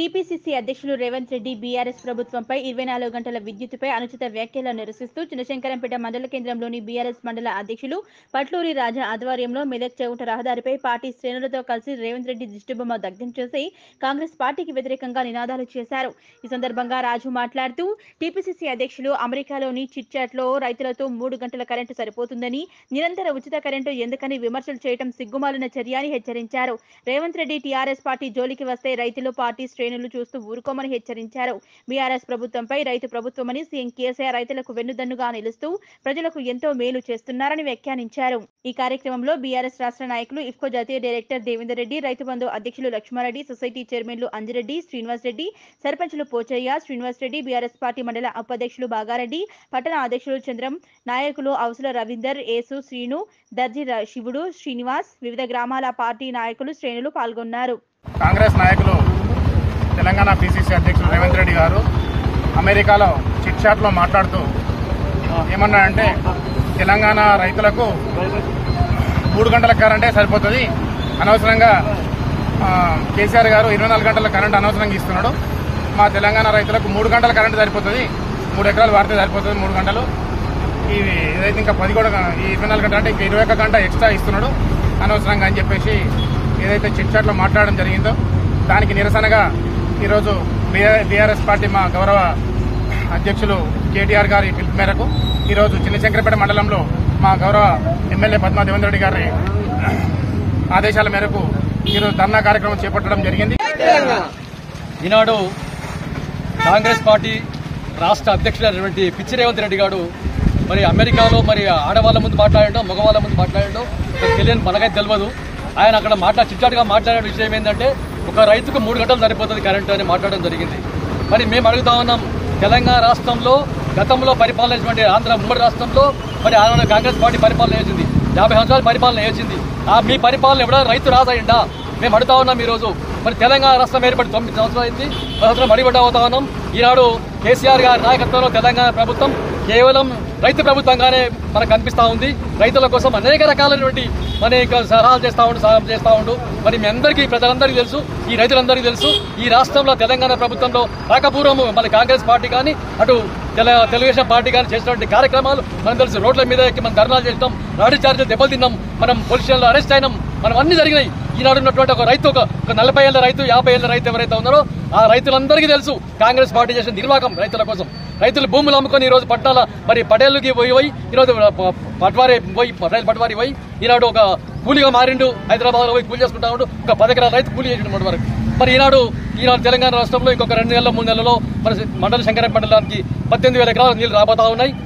TPCC అధ్యక్షులు Revanth Reddy BRS ప్రభుత్వంపై ఇరవై నాలుగు గంటల విద్యుత్తుపై అనుచిత వ్యాఖ్యలను నిరసిస్తూ చిన్నశంకరంపేట మండల కేంద్రంలోని బీఆర్ఎస్ మండల అధ్యక్షులు పట్లూరి రాజా ఆధ్వర్యంలో మెదక్ చెవుట రహదారిపై పార్టీ శ్రేణులతో కలిసి రేవంత్ రెడ్డి దిష్టిబొమ్మ దగ్ధం చేసి కాంగ్రెస్ పార్టీకి వ్యతిరేకంగా నినాదాలు చేశారు ఈ సందర్భంగా రాజు మాట్లాడుతూ టీపీసీసీ అధ్యక్షులు అమెరికాలోని చిట్చాట్లో రైతులతో మూడు గంటల కరెంటు సరిపోతుందని నిరంతర ఉచిత కరెంటు ఎందుకని విమర్శలు చేయడం సిగ్గుమాలిన చర్య అని హెచ్చరించారు రేవంత్ రెడ్డి టీఆర్ఎస్ పార్టీ జోలికి వస్తే రైతులు పార్టీ శ్రేణులు చూస్తూ ఊరుకోమని హెచ్చరించారు బీఆర్ఎస్ ప్రభుత్వంపై రైతు ప్రభుత్వమని సీఎం కేసీఆర్ రైతులకు వెన్నుదన్నుగా నిలుస్తూ ప్రజలకు ఎంతో మేలు చేస్తున్నారని వ్యాఖ్యానించారు ఈ కార్యక్రమంలో బీఆర్ఎస్ రాష్ట్ర నాయకులు ఇఫ్కో జాతీయ డైరెక్టర్ దేవేందర్ రెడ్డి రైతు బంధు అధ్యక్షులు లక్ష్మారెడ్డి సొసైటీ చైర్మన్లు అంజిరెడ్డి శ్రీనివాస్ రెడ్డి సర్పంచులు పోచయ్య శ్రీనివాస్ రెడ్డి బీఆర్ఎస్ పార్టీ మండల ఉపాధ్యక్షులు బాగారెడ్డి పట్టణ అధ్యక్షులు చంద్రం నాయకులు అవసల రవీందర్ ఏసు శ్రీను దర్జి ర- శివుడు శ్రీనివాస్ వివిధ గ్రామాల పార్టీ నాయకులు శ్రేణులు పాల్గొన్నారు కాంగ్రెస్ నాయకులు తెలంగాణ పిసిసి అధ్యక్షులు రేవంత్ రెడ్డి గారు అమెరికాలో చిట్ చాట్లో మాట్లాడుతూ ఏమన్నాడంటే తెలంగాణ రైతులకు మూడు గంటల కరెంటే సరిపోతుంది అనవసరంగా ఆ, కేసీఆర్ గారు ఇరవై నాలుగు గంటల కరెంట్ అనవసరంగా ఇస్తున్నాడు మా తెలంగాణ రైతులకు మూడు గంటల కరెంట్ సరిపోతుంది మూడు ఎకరాలు వాడితే సరిపోతుంది మూడు గంటలు ఇవి ఏదైతే ఇంకా పది కూడా ఈ ఇరవై నాలుగు గంటలు అంటే ఇంకా ఇరవై ఒక్క గంట ఎక్స్ట్రా ఇస్తున్నాడు అనవసరంగా అని చెప్పేసి ఏదైతే చిట్ చాట్లో మాట్లాడడం జరిగిందో దానికి నిరసనగా ఈరోజు బీఆర్ఎస్ పార్టీ మా గౌరవ అధ్యక్షులు కేటీఆర్ గారి పిలుపు మేరకు ఈరోజు చిన్నశంకరపేట మండలంలో మా గౌరవ ఎమ్మెల్యే పద్మా దేవేంద్ర రెడ్డి గారి ఆదేశాల మేరకు ఈరోజు ధర్నా కార్యక్రమం చేపట్టడం జరిగింది ఈనాడు కాంగ్రెస్ పార్టీ రాష్ట్ర అధ్యక్షుడైనటువంటి పిచ్చి రేవంత్ రెడ్డి గారు మరి అమెరికాలో మరి ఆడవాళ్ళ ముందు మాట్లాడడం మగవాళ్ళ ముందు మాట్లాడడం నాకు తెలియని మనకైతే తెలియదు ఆయన అక్కడ మాట్లా చిట్చాటుగా మాట్లాడే విషయం ఏంటంటే ఒక రైతుకు మూడు గంటలు సరిపోతుంది కరెంటు అని మాట్లాడడం జరిగింది మరి మేము అడుగుతా ఉన్నాం తెలంగాణ రాష్ట్రంలో గతంలో పరిపాలన చేసినటువంటి ఆంధ్ర ఉమ్మడి రాష్ట్రంలో మరి ఆనాడు కాంగ్రెస్ పార్టీ పరిపాలన చేసింది యాభై సంవత్సరాలు పరిపాలన చేసింది ఆ మీ పరిపాలన ఎవడైనా రైతు రాజాయిందా మేము అడుగుతా ఉన్నాం ఈ రోజు మరి తెలంగాణ రాష్ట్రం ఏర్పడి తొమ్మిది సంవత్సరాలు అయింది సంవత్సరం అడిబడ్డ అవుతా ఉన్నాం ఈనాడు కేసీఆర్ గారి నాయకత్వంలో తెలంగాణ ప్రభుత్వం కేవలం రైతు ప్రభుత్వంగానే మనకు కనిపిస్తా ఉంది రైతుల కోసం అనేక రకాలైనటువంటి అనేక సలహాలు చేస్తా ఉండు సహాయం చేస్తా ఉండు మరి మీ అందరికీ ప్రజలందరికీ తెలుసు ఈ రైతులందరికీ తెలుసు ఈ రాష్ట్రంలో తెలంగాణ ప్రభుత్వంలో రాకపూర్వం మన కాంగ్రెస్ పార్టీ కానీ అటు తెల- తెలుగుదేశం పార్టీ కానీ చేసినటువంటి కార్యక్రమాలు మనం తెలుసు రోడ్ల మీద ఎక్కి మనం ధర్నాలు చేస్తాం లాఠీ చార్జీలు దెబ్బలు తిన్నాం మనం పోలీస్ స్టేషన్లో అరెస్ట్ అయినాం మనం అన్ని జరిగినాయి ఈనాడు ఉన్నటువంటి ఒక రైతు ఒక ఒక నలభై ఏళ్ళ రైతు యాభై ఏళ్ళ రైతు ఎవరైతే ఉన్నారో ఆ రైతులందరికీ తెలుసు కాంగ్రెస్ పార్టీ చేసిన నిర్వాహకం రైతుల కోసం రైతులు భూములు అమ్ముకొని ఈ రోజు పట్టాల మరి పటేళ్ళకి పోయి పోయి ఈరోజు ప- పట్వారి పోయి పటేల్ పట్వారి పోయి ఈనాడు ఒక కూలీగా మారిండు హైదరాబాద్ లో పోయి కూలి చేసుకుంటా ఉండు ఒక పది ఎకరాల రైతు కూలి చేసిండు మొదటి వరకు మరి ఈనాడు ఈనాడు తెలంగాణ రాష్ట్రంలో ఇంకొక రెండు నెలల మూడు నెలల్లో మన మండల శంకర మండలానికి పద్దెనిమిది వేల ఎకరాల నీళ్లు రాబోతా ఉన్నాయి